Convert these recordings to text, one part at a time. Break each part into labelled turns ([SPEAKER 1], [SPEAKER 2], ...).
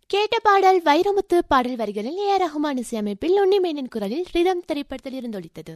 [SPEAKER 1] கேட்ட பாடல் வைரமுத்து பாடல் வரிகளில் ஏ ஆர் ரஹ்மான் இசையமைப்பில் உன்னிமேனின் குரலில் ரிதம் திரைப்படத்தில் இருந்தொழித்தது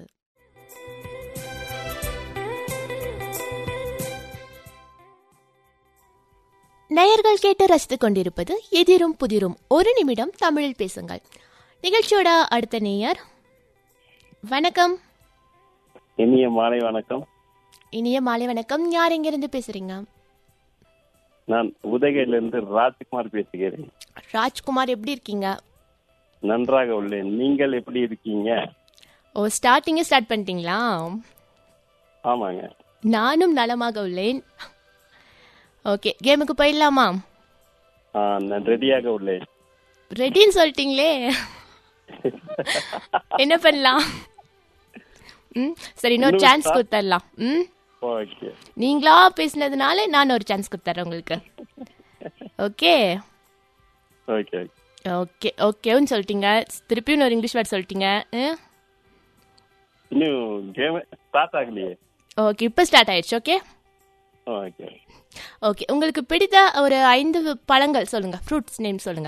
[SPEAKER 1] நேயர்கள் கேட்டு ரசித்துக் கொண்டிருப்பது எதிரும் புதிரும் ஒரு நிமிடம் தமிழில் பேசுங்கள் நிகழ்ச்சியோட அடுத்த நேயர் வணக்கம்
[SPEAKER 2] இனிய மாலை வணக்கம்
[SPEAKER 1] இனிய மாலை வணக்கம் யார் எங்கிருந்து பேசுறீங்க
[SPEAKER 2] நான் உதகையிலிருந்து ராஜ்குமார் பேசுகிறேன்
[SPEAKER 1] ராஜ்குமார் எப்படி இருக்கீங்க
[SPEAKER 2] நன்றாக உள்ளேன் நீங்கள் எப்படி இருக்கீங்க
[SPEAKER 1] ஓ ஸ்டார்டிங்கே ஸ்டார்ட் பண்ணிட்டீங்களா
[SPEAKER 2] ஆமாங்க
[SPEAKER 1] நானும் நலமாக உள்ளேன் ஓகே கேமுக்கு போயிடலாமா
[SPEAKER 2] ஆ, நான் ரெடியாக உள்ளேன்
[SPEAKER 1] ரெடின்னு சொல்லிட்டீங்களே என்ன பண்ணலாம் ம் சரி இன்னொரு
[SPEAKER 2] இன்னும்
[SPEAKER 1] சான்ஸ்
[SPEAKER 2] start-
[SPEAKER 1] கொடுத்துடலாம் ம்
[SPEAKER 2] ஓகே
[SPEAKER 1] நீங்களா பேசினதுனால நான் ஒரு சான்ஸ் கொடுத்துட்றேன் உங்களுக்கு ஓகே
[SPEAKER 2] ஓகே
[SPEAKER 1] ஓகே ஓகேன்னு சொல்லிட்டீங்க திருப்பியும் ஒரு இங்கிலீஷ் வேர்ட் சொல்லிட்டீங்க
[SPEAKER 2] இன்னும் கேம் ஸ்டார்ட் ஆகலையே
[SPEAKER 1] ஓகே இப்போ ஸ்டார்ட் ஆயிடுச்சு ஓகே
[SPEAKER 2] ஓகே
[SPEAKER 1] ஓகே உங்களுக்கு பிடித்த ஒரு ஐந்து பழங்கள் சொல்லுங்க ஃப்ரூட்ஸ் நேம் சொல்லுங்க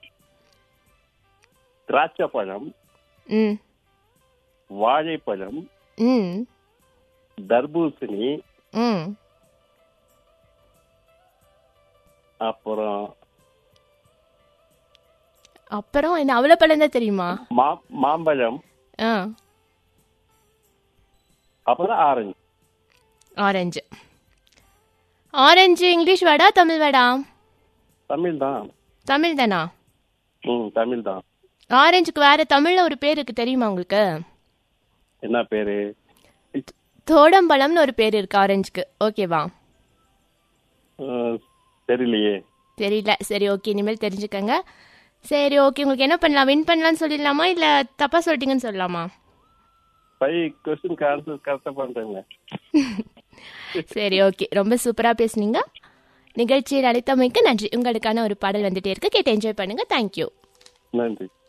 [SPEAKER 2] திராட்சை பழம்
[SPEAKER 1] ம்
[SPEAKER 2] வாழைப்பழம்
[SPEAKER 1] ம்
[SPEAKER 2] தர்பூசணி
[SPEAKER 1] ம்
[SPEAKER 2] அப்புறம்
[SPEAKER 1] அப்புறம் என்ன அவ்வளோ பழம் தான் தெரியுமா
[SPEAKER 2] மா மாம்பழம்
[SPEAKER 1] ஆ
[SPEAKER 2] அப்புறம் ஆரஞ்சு
[SPEAKER 1] ஆரஞ்சு ஆரஞ்சு இங்கிலீஷ் வேர்டா தமிழ் வேர்டா
[SPEAKER 2] தமிழ் தான்
[SPEAKER 1] தமிழ் தானா
[SPEAKER 2] ம் தமிழ் தான்
[SPEAKER 1] ஆரஞ்சுக்கு வேற தமிழ்ல ஒரு பேர் இருக்கு தெரியுமா உங்களுக்கு
[SPEAKER 2] என்ன பேரு
[SPEAKER 1] தோடம்பழம்னு ஒரு பேர் இருக்கு ஆரஞ்சுக்கு ஓகேவா
[SPEAKER 2] அஹ், தெரியலையே
[SPEAKER 1] தெரியல சரி ஓகே இனிமேல் தெரிஞ்சுக்கங்க சரி ஓகே உங்களுக்கு என்ன பண்ணலாம் வின் பண்ணலாம்னு சொல்லிடலாமா இல்ல தப்பா சொல்லிட்டீங்கன்னு சொல்லலாமா
[SPEAKER 2] ஃபைவ் கொஸ்டினுக்கு ஆன்சர் கரெக்டாக பண்ணுறேங்க
[SPEAKER 1] சரி ஓகே ரொம்ப சூப்பரா பேசுனீங்க நிகழ்ச்சியில் அழைத்தமைக்கு நன்றி உங்களுக்கான ஒரு பாடல் வந்துட்டே இருக்கு கேட்டு என்ஜாய் பண்ணுங்க தேங்க்யூ
[SPEAKER 2] நன்றி